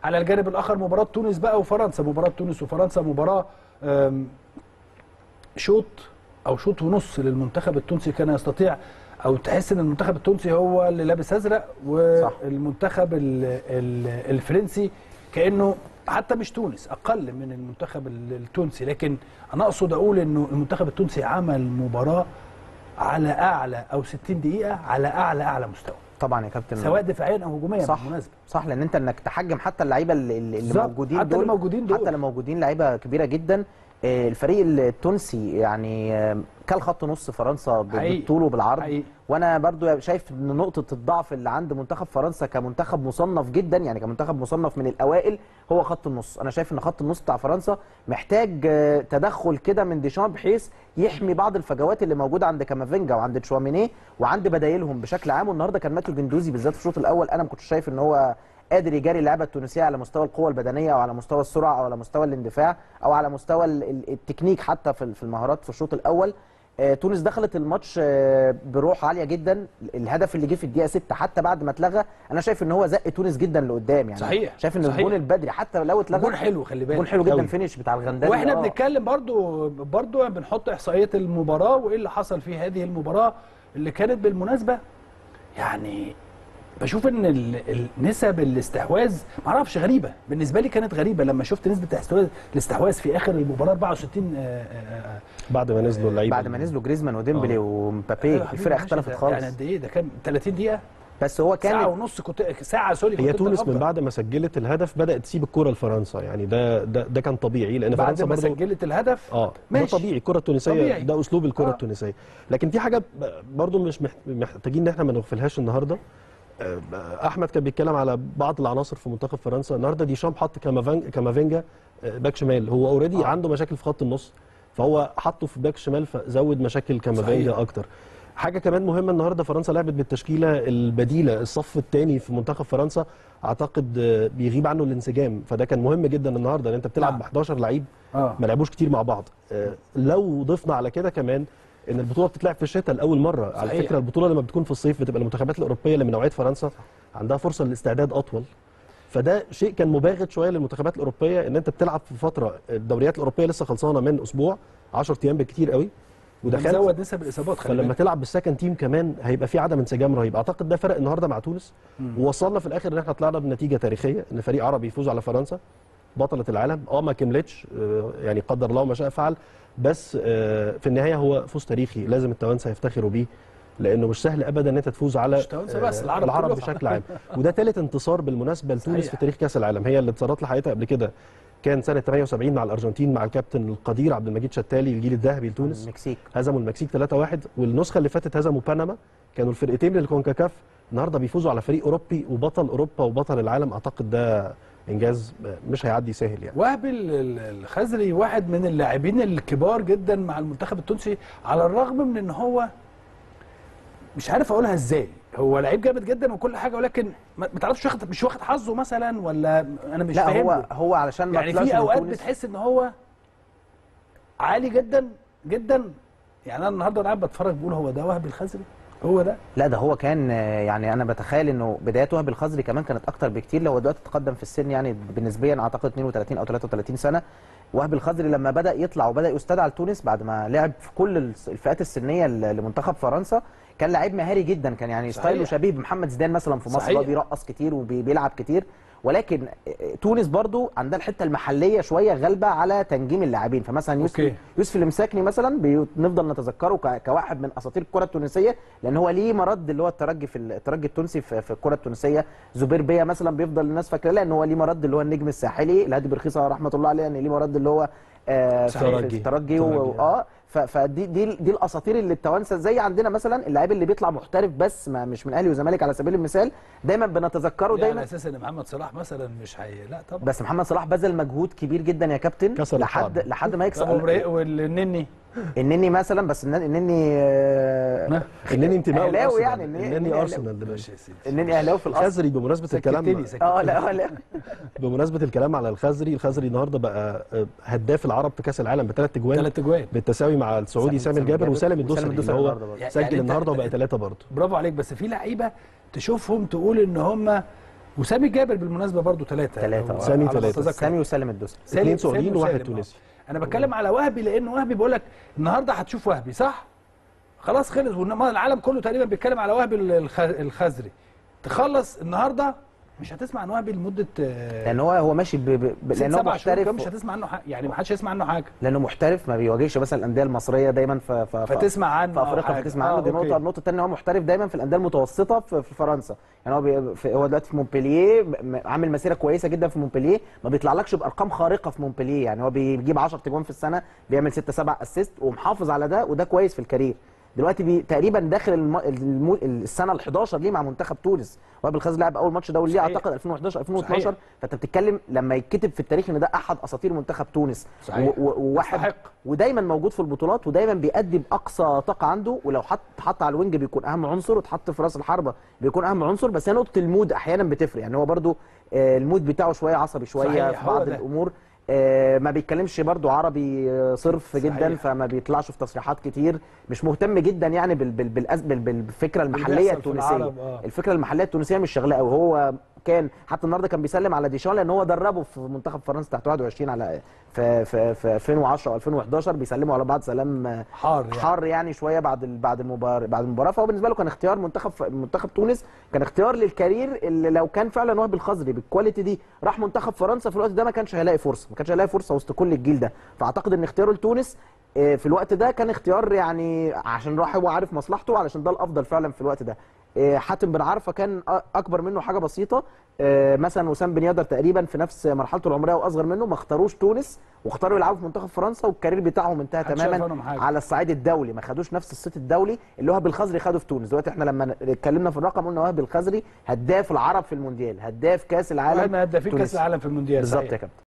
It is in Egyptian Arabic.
على الجانب الاخر مباراه تونس بقى وفرنسا مباراه تونس وفرنسا مباراه آم، شوط او شوط ونص للمنتخب التونسي كان يستطيع او تحس ان المنتخب التونسي هو اللي لابس ازرق والمنتخب ال- ال- الفرنسي كانه حتى مش تونس اقل من المنتخب ال- التونسي لكن انا اقصد اقول انه المنتخب التونسي عمل مباراه على اعلى او 60 دقيقه على اعلى اعلى مستوى طبعا يا كابتن سواء دفاعيا او هجوميا صح بالمناسبه صح لان انت انك تحجم حتى اللعيبه اللي, اللي بالظبط، موجودين حتى دول اللي موجودين دول. حتى اللي موجودين لعيبه كبيره جدا آه، الفريق التونسي يعني آه، كل خط نص فرنسا ب- حقيقي. بالطول وبالعرض حقيقي. وانا برضو شايف ان نقطه الضعف اللي عند منتخب فرنسا كمنتخب مصنف جدا يعني كمنتخب مصنف من الاوائل هو خط النص انا شايف ان خط النص بتاع فرنسا محتاج آه، تدخل كده من ديشان بحيث يحمي بعض الفجوات اللي موجوده عند كامافينجا وعند تشوامينيه وعند بدايلهم بشكل عام والنهارده كان ماتيو جندوزي بالذات في الشوط الاول انا ما كنتش شايف ان هو قادر يجاري اللعبه التونسيه على مستوى القوه البدنيه او على مستوى السرعه او على مستوى الاندفاع او على مستوى ال- ال- التكنيك حتى في في المهارات في الشوط الاول آه، تونس دخلت الماتش آه، بروح عاليه جدا الهدف اللي جه في الدقيقه 6 حتى بعد ما اتلغى انا شايف ان هو زق تونس جدا لقدام يعني صحيح، شايف ان صحيح. الجون البدري حتى لو اتلغى جون حلو خلي بالك جون حلو جدا أوي. الفينش بتاع الغنداني واحنا آه. بنتكلم برضو برضو بنحط احصائيه المباراه وايه اللي حصل في هذه المباراه اللي كانت بالمناسبه يعني بشوف ان ال- ال- نسب الاستحواذ معرفش غريبه بالنسبه لي كانت غريبه لما شفت نسبه الاستحواذ الاستحواذ في اخر المباراه 64 آه، آه، بعد ما نزلوا اللعيبه بعد ما نزلوا جريزمان وديمبلي آه. ومبابي أيوة يا حبيبي، الفرقه ماشي، اختلفت ده- خالص يعني قد ايه ده كام 30 دقيقه بس هو كان ساعه ونص كنت ساعه سوري هي كنت تونس أنت من الأفضل. بعد ما سجلت الهدف بدات تسيب الكره لفرنسا يعني ده ده ده كان طبيعي لان بعد فرنسا ما برضه سجلت الهدف اه ده ماشي. طبيعي الكره التونسيه طبيعي. ده اسلوب الكره آه. آه. التونسيه لكن في حاجه ب- برضو مش مح- محتاجين ان احنا ما نغفلهاش النهارده آه، احمد كان بيتكلم على بعض العناصر في منتخب فرنسا النهارده ديشامب حط كامافان- كامافينجا آه، باك شمال هو اوريدي آه. آه. عنده مشاكل في خط النص فهو حطه في باك شمال فزود مشاكل كامافينجا صحيح. اكتر حاجه كمان مهمه النهارده فرنسا لعبت بالتشكيله البديله الصف الثاني في منتخب فرنسا اعتقد آه، بيغيب عنه الانسجام فده كان مهم جدا النهارده ان انت بتلعب نعم. ب 11 لعيب اه ما لعبوش كتير مع بعض آه، لو ضفنا على كده كمان ان البطوله بتتلعب في الشتاء لاول مره على صحيح. فكره البطوله لما بتكون في الصيف بتبقى المنتخبات الاوروبيه اللي من نوعيه فرنسا عندها فرصه للاستعداد اطول فده شيء كان مباغت شويه للمنتخبات الاوروبيه ان انت بتلعب في فتره الدوريات الاوروبيه لسه خلصانه من اسبوع 10 ايام بالكتير قوي ودخلت مزود نسب الاصابات خلي فلما بالك تلعب بالسكند تيم كمان هيبقى في عدم انسجام رهيب اعتقد ده فرق النهارده مع تونس ووصلنا في الاخر ان احنا طلعنا بنتيجه تاريخيه ان فريق عربي يفوز على فرنسا بطله العالم اه ما كملتش آه، يعني قدر الله ما شاء فعل بس آه، في النهايه هو فوز تاريخي لازم التوانسه يفتخروا بيه لانه مش سهل ابدا ان انت تفوز على مش التوانسة بس، آه، العرب العرب كلهم. بشكل عام وده ثالث انتصار بالمناسبه لتونس صحيح. في تاريخ كاس العالم هي اللي اتصدرت لحياتها قبل كده كان سنه 78 مع الارجنتين مع الكابتن القدير عبد المجيد شتالي الجيل الذهبي لتونس المكسيك هزموا المكسيك 3-1 والنسخه اللي فاتت هزموا بنما كانوا الفرقتين من الكونكاكاف النهارده بيفوزوا على فريق اوروبي وبطل اوروبا وبطل العالم اعتقد ده انجاز مش هيعدي سهل يعني وهبي ال- ال- الخزري واحد من اللاعبين الكبار جدا مع المنتخب التونسي على الرغم من ان هو مش عارف اقولها ازاي هو لعيب جامد جدا وكل حاجه ولكن ما ما تعرفش واخد مش واخد حظه مثلا ولا انا مش لا فاهم هو له. هو علشان ما يعني طلعش في من اوقات تونس. بتحس ان هو عالي جدا جدا يعني انا النهارده انا قاعد بتفرج بقول هو ده وهبي الخزري هو ده لا ده هو كان آه، يعني انا بتخيل انه بدايات وهب الخزري كمان كانت اكتر بكتير لو دلوقتي تقدم في السن يعني بنسبيا اعتقد 32 او 33 سنه وهب الخزري لما بدا يطلع وبدا يستدعى لتونس بعد ما لعب في كل الس- الفئات السنيه ل- لمنتخب فرنسا كان لعيب مهاري جدا كان يعني صحيح. ستايله شبيه بمحمد زيدان مثلا في مصر صحيح. هو بيرقص كتير وبيلعب كتير ولكن آه، تونس برضو عندها الحته المحليه شويه غالبه على تنجيم اللاعبين فمثلا يوسف أوكي. يوسف المساكني مثلا بنفضل نتذكره ك- كواحد من اساطير الكره التونسيه لان هو ليه مرد اللي هو الترجي في الترجي التونسي في, في الكره التونسيه زبير بيا مثلا بيفضل الناس فاكره لان هو ليه مرد اللي هو النجم الساحلي الهادي برخيصه رحمه الله عليه ان ليه مرد اللي هو آه في- صحيح. في الترجي ترجي. و- اه ف- فدي دي دي الاساطير اللي التوانسه زي عندنا مثلا اللاعب اللي بيطلع محترف بس ما مش من اهلي وزمالك على سبيل المثال دايما بنتذكره ده على دايما اساس ان محمد صلاح مثلا مش هي لا طبعا بس محمد صلاح بذل مجهود كبير جدا يا كابتن كسر لحد القاعدة. لحد ما يكسب طب والنني النني مثلا بس النني النني آه، انني انتمائه أهلاوي لأرسنال. يعني، النني- انني النني ارسنال دلوقتي ماشي يا سيدي النني اهلاوي في الاصل الخزري بمناسبه الكلام سكتني سكتني اه لا اه لا بمناسبه الكلام على الخزري الخزري النهارده بقى آه، هداف العرب في كاس العالم بثلاث اجوان ثلاث اجوان بالتساوي مع السعودي سامي سامي الجابر الجابر وسالم وسالم الدوسري اللي الدوسري هو النهاردة برضه. يعني سجل أنت- النهارده وبقى ثلاثه برضه برافو عليك بس في لعيبه تشوفهم تقول ان هم وسامي جابر بالمناسبه برضو ثلاثه تلاتة، آه. سامي تلاتة. سامي وسالم الدوسري سالم- اثنين سالم سعوديين وواحد وسالم، آه. تونسي انا بتكلم على وهبي لان وهبي بقول لك النهارده هتشوف وهبي صح خلاص خلص وإنما العالم كله تقريبا بيتكلم على وهبي الخ- الخزري تخلص النهارده مش هتسمع عن وهبي لمده آه، لان هو هو ماشي ب... ب... ب... ست لانه سبع شهور كمان محترف مش هتسمع عنه حاجه يعني ما حدش هيسمع عنه حاجه لانه محترف ما بيواجهش مثلا الانديه المصريه دايما ف... ف... ف... فتسمع عنه في أو افريقيا حاجة. فتسمع عنه آه، دي أوكي. نقطه النقطه الثانيه هو محترف دايما في الانديه المتوسطه في, في فرنسا يعني هو بي... في... هو دلوقتي في مونبلييه م- عامل مسيره كويسه جدا في مونبلييه ما بيطلعلكش بارقام خارقه في مونبلييه يعني هو بيجيب 10 تجوان في السنه بيعمل 6 7 اسيست ومحافظ على ده وده كويس في الكارير دلوقتي بي... تقريبا داخل الم... الم... السنه ال 11 ليه مع منتخب تونس وائل الخزري لعب اول ماتش دولي ليه صحيح. اعتقد 2011 2012 صحيح. فانت بتتكلم لما يتكتب في التاريخ ان ده احد اساطير منتخب تونس صحيح. و... و... وواحد يستحق. ودايما موجود في البطولات ودايما بيأدي باقصى طاقه عنده ولو حط حط على الوينج بيكون اهم عنصر وتحط في راس الحربه بيكون اهم عنصر بس هي نقطه المود احيانا بتفرق يعني هو برده المود بتاعه شويه عصبي شويه صحيح، في هو بعض ده. الامور آه، ما بيتكلمش برضو عربي آه، صرف صحيح. جدا فما بيطلعش في تصريحات كتير مش مهتم جدا يعني بال بال بالأز- بال بالفكره المحليه بيحصل في التونسيه العالم، آه. الفكره المحليه التونسيه مش شغلاه قوي هو كان حتى النهارده كان بيسلم على ديشان لان هو دربه في منتخب فرنسا تحت 21 على في في, في 2010 و2011 بيسلموا على بعض سلام آه، حار يعني. حار يعني شويه بعد ال- بعد المباراه بعد المباراه فهو بالنسبه له كان اختيار منتخب منتخب تونس كان اختيار للكارير اللي لو كان فعلا وهب الخزري بالكواليتي دي راح منتخب فرنسا في الوقت ده ما كانش هيلاقي فرصه ما كانش هيلاقي فرصه وسط كل الجيل ده فاعتقد ان اختياره لتونس آه، في الوقت ده كان اختيار يعني عشان راح هو عارف مصلحته علشان ده الافضل فعلا في الوقت ده آه، حاتم بن عرفه كان أ- اكبر منه حاجه بسيطه آه، مثلا وسام بن يدر تقريبا في نفس مرحلته العمريه واصغر منه ما اختاروش تونس واختاروا يلعبوا في منتخب فرنسا والكارير بتاعهم انتهى محدش عارف تماما عنهم حاجة. على الصعيد الدولي ما خدوش نفس الصيت الدولي اللي وهب الخزري خده في تونس دلوقتي احنا لما اتكلمنا في الرقم قلنا وهب الخزري هداف العرب في المونديال هداف كاس العالم واحد من هدافين كاس تونسي. العالم في المونديال بالظبط صحيح. يا كابتن